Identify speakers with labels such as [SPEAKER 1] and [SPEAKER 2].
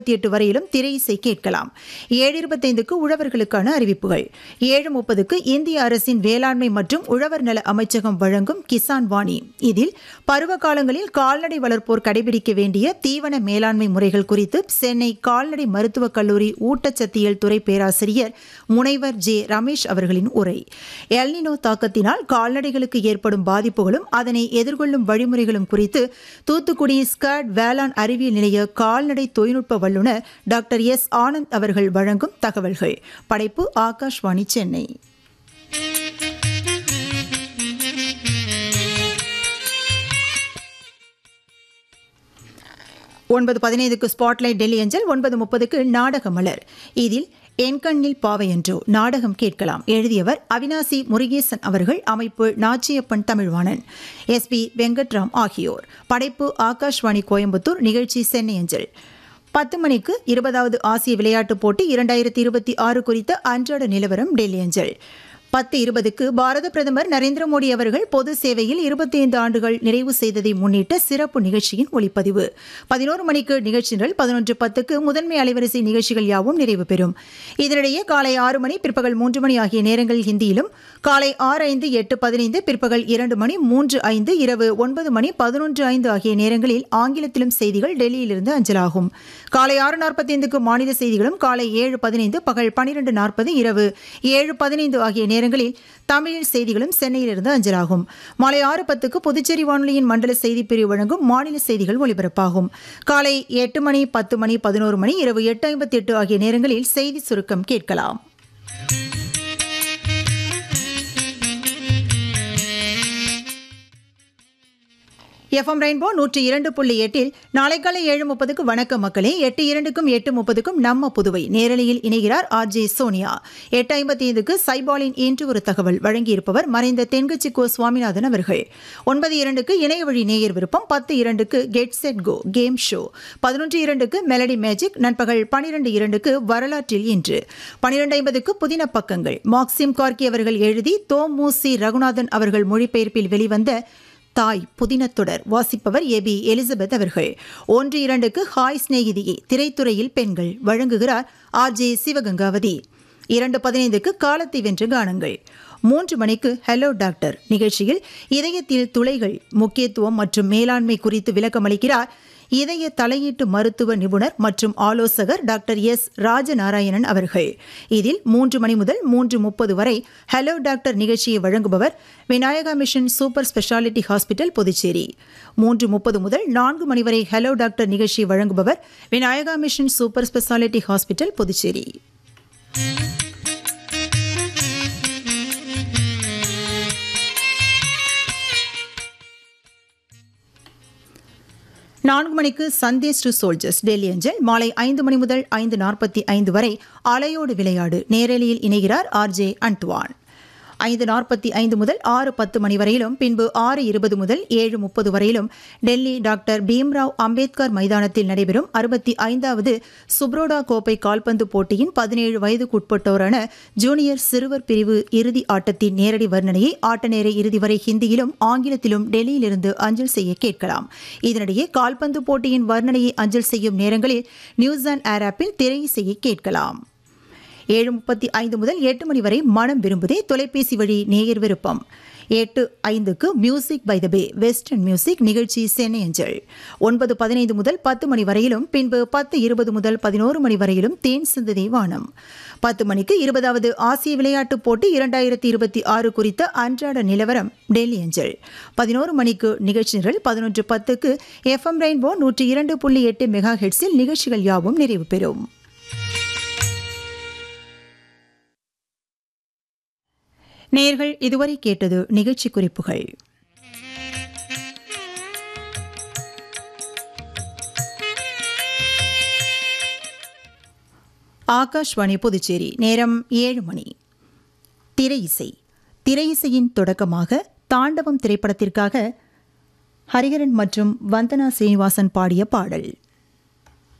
[SPEAKER 1] எட்டு வரையிலும் திரை இசை கேட்கலாம் ஏழு இருபத்தைந்துக்கு உழவர்களுக்கான அறிவிப்புகள் ஏழு முப்பதுக்கு இந்திய அரசின் வேளாண்மை மற்றும் உழவர் நல அமைச்சகம் வழங்கும் கிசான் வாணி இதில் பருவ காலங்களில் கால்நடை வளர்ப்போர் கடைபிடிக்க வேண்டிய தீவன மேலாண்மை முறைகள் குறித்து சென்னை கால்நடை மருத்துவக் கல்லூரி ஊட்டச்சத்தியல் துறை பேராசிரியர் முனைவர் ஜே ரமேஷ் அவர்களின் உரை எல்னினோ தாக்கத்தினால் கால்நடைகளுக்கு ஏற்படும் பாதிப்புகளும் அதனை எதிர்கொள்ளும் வழிமுறைகளும் குறித்து தூத்துக்குடி ஸ்கட் வேளாண் அறிவியல் நிலைய கால்நடை தொழில்நுட்ப வல்லுநர் டாக்டர் எஸ் ஆனந்த் அவர்கள் வழங்கும் தகவல்கள் படைப்பு ஆகாஷ்வாணி சென்னை ஒன்பது பதினைந்துக்கு ஸ்பாட்லைட் டெல்லி அஞ்சல் ஒன்பது முப்பதுக்கு நாடக மலர் இதில் என்கண்ணில் பாவையன்றோ நாடகம் கேட்கலாம் எழுதியவர் அவினாசி முருகேசன் அவர்கள் அமைப்பு நாச்சியப்பன் தமிழ்வாணன் எஸ் பி வெங்கட்ராம் ஆகியோர் படைப்பு ஆகாஷ்வாணி கோயம்புத்தூர் நிகழ்ச்சி சென்னை அஞ்சல் பத்து மணிக்கு இருபதாவது ஆசிய விளையாட்டுப் போட்டி இரண்டாயிரத்தி இருபத்தி ஆறு குறித்த அன்றாட நிலவரம் டெல்லி அஞ்சல் பத்து இருபதுக்கு பாரத பிரதமர் நரேந்திர மோடி அவர்கள் பொது சேவையில் இருபத்தி ஐந்து ஆண்டுகள் நிறைவு செய்ததை முன்னிட்ட சிறப்பு நிகழ்ச்சியின் ஒளிப்பதிவு பதினோரு மணிக்கு நிகழ்ச்சி நிரல் பதினொன்று பத்துக்கு முதன்மை அலைவரிசை நிகழ்ச்சிகள் யாவும் நிறைவு பெறும் இதனிடையே காலை ஆறு மணி பிற்பகல் மூன்று மணி ஆகிய நேரங்களில் ஹிந்தியிலும் காலை ஆறு ஐந்து எட்டு பதினைந்து பிற்பகல் இரண்டு மணி மூன்று ஐந்து இரவு ஒன்பது மணி பதினொன்று ஐந்து ஆகிய நேரங்களில் ஆங்கிலத்திலும் செய்திகள் டெல்லியிலிருந்து அஞ்சலாகும் காலை ஆறு நாற்பத்தைந்துக்கு மாநில செய்திகளும் காலை ஏழு பதினைந்து பகல் பனிரெண்டு நாற்பது இரவு ஏழு பதினைந்து ஆகிய நேரங்களில் தமிழில் செய்திகளும் சென்னையிலிருந்து அஞ்சலாகும் மாலை ஆறு பத்துக்கு புதுச்சேரி வானொலியின் மண்டல செய்திப் பிரிவு வழங்கும் மாநில செய்திகள் ஒலிபரப்பாகும் காலை எட்டு மணி பத்து மணி பதினோரு மணி இரவு எட்டு ஐம்பத்தி எட்டு ஆகிய நேரங்களில் செய்தி சுருக்கம் கேட்கலாம் எஃப்எம் ரெயின்போ நூற்றி இரண்டு புள்ளி எட்டில் நாளை காலை ஏழு முப்பதுக்கு வணக்க மக்களே எட்டு இரண்டுக்கும் எட்டு முப்பதுக்கும் நம்ம புதுவை நேரலையில் இணைகிறார் ஆர் ஜே சோனியா எட்டு ஐம்பத்தி ஐந்துக்கு சைபாலின் இன்று ஒரு தகவல் வழங்கியிருப்பவர் மறைந்த தென்கட்சி கோ சுவாமிநாதன் அவர்கள் ஒன்பது இரண்டுக்கு இணைய வழி நேயர் விருப்பம் பத்து இரண்டுக்கு get set go game show பதினொன்று இரண்டுக்கு மெலடி மேஜிக் நண்பகல் பனிரெண்டு இரண்டுக்கு வரலாற்றில் இன்று பனிரெண்டு ஐம்பதுக்கு புதின பக்கங்கள் மாக்சிம் கார்கி அவர்கள் எழுதி தோமூசி ரகுநாதன் அவர்கள் மொழிபெயர்ப்பில் வெளிவந்த தாய் புதினத்தொடர் வாசிப்பவர் ஏ பி எலிசபெத் அவர்கள் ஒன்று இரண்டுக்கு ஹாய் சிநேகிதியே திரைத்துறையில் பெண்கள் வழங்குகிறார் ஆர் ஜே சிவகங்காவதி இரண்டு பதினைந்துக்கு காலத்தை வென்ற கானங்கள் மூன்று மணிக்கு ஹலோ டாக்டர் நிகழ்ச்சியில் இதயத்தில் துளைகள் முக்கியத்துவம் மற்றும் மேலாண்மை குறித்து விளக்கமளிக்கிறார் இதய தலையீட்டு மருத்துவ நிபுணர் மற்றும் ஆலோசகர் டாக்டர் எஸ் ராஜநாராயணன் அவர்கள் இதில் மூன்று மணி முதல் மூன்று முப்பது வரை ஹலோ டாக்டர் நிகழ்ச்சியை வழங்குபவர் Vinayaka mission super speciality hospital Puducherry மூன்று முப்பது முதல் நான்கு மணி வரை ஹலோ டாக்டர் நிகழ்ச்சியை வழங்குபவர் Vinayaka mission super speciality hospital Puducherry நான்கு மணிக்கு சந்தேஷ் டு சோல்ஜர்ஸ் டெல்லி அஞ்சல் மாலை ஐந்து மணி முதல் ஐந்து நாற்பத்தி ஐந்து வரை அலையோடு விளையாடு நேரலியில் இணைகிறார் ஆர் ஜே அன்ட்வான் ஐந்து நாற்பத்தி ஐந்து முதல் ஆறு பத்து மணி வரையிலும் பின்பு ஆறு இருபது முதல் ஏழு முப்பது வரையிலும் டெல்லி டாக்டர் பீம்ராவ் அம்பேத்கர் மைதானத்தில் நடைபெறும் அறுபத்தி ஐந்தாவது சுப்ரோடா கோப்பை கால்பந்து போட்டியின் பதினேழு வயதுக்குட்பட்டோரான ஜூனியர் சிறுவர் பிரிவு இறுதி ஆட்டத்தின் நேரடி வர்ணனையை ஆட்ட நேர இறுதி வரை ஹிந்தியிலும் ஆங்கிலத்திலும் டெல்லியிலிருந்து அஞ்சல் செய்ய கேட்கலாம் இதனிடையே கால்பந்து போட்டியின் வர்ணனையை அஞ்சல் செய்யும் நேரங்களில் நியூஸ் அண்ட் ஏர் ஆப்பில் திரை செய்ய கேட்கலாம் ஏழு முப்பத்தி ஐந்து முதல் எட்டு மணி வரை மனம் விரும்புதே தொலைபேசி வழி நேயர் விருப்பம் எட்டு ஐந்துக்கு music by the bay western music நிகழ்ச்சி சென்னை அஞ்சல் ஒன்பது பதினைந்து முதல் பத்து மணி வரையிலும் பின்பு பத்து இருபது முதல் பதினோரு மணி வரையிலும் தேன் சிந்ததை வானம் பத்து மணிக்கு இருபதாவது ஆசிய விளையாட்டுப் போட்டி இரண்டாயிரத்தி இருபத்தி ஆறு குறித்த அன்றாட நிலவரம் டெல்லி அஞ்சல் பதினோரு மணிக்கு நிகழ்ச்சி நிரல் பதினொன்று பத்துக்கு எஃப்எம் ரெயின்போ நூற்றி இரண்டு புள்ளி எட்டு மெகா ஹெட்ஸில் நிகழ்ச்சிகள் யாவும் நிறைவு பெறும் நேர்கள் இதுவரை கேட்டது நிகழ்ச்சி குறிப்புகள் ஆகாஷ்வாணி புதுச்சேரி நேரம் ஏழு மணி திரை இசை திரை இசையின் தொடக்கமாக தாண்டவம் திரைப்படத்திற்காக ஹரிஹரன் மற்றும் வந்தனா சீனிவாசன் பாடிய பாடல்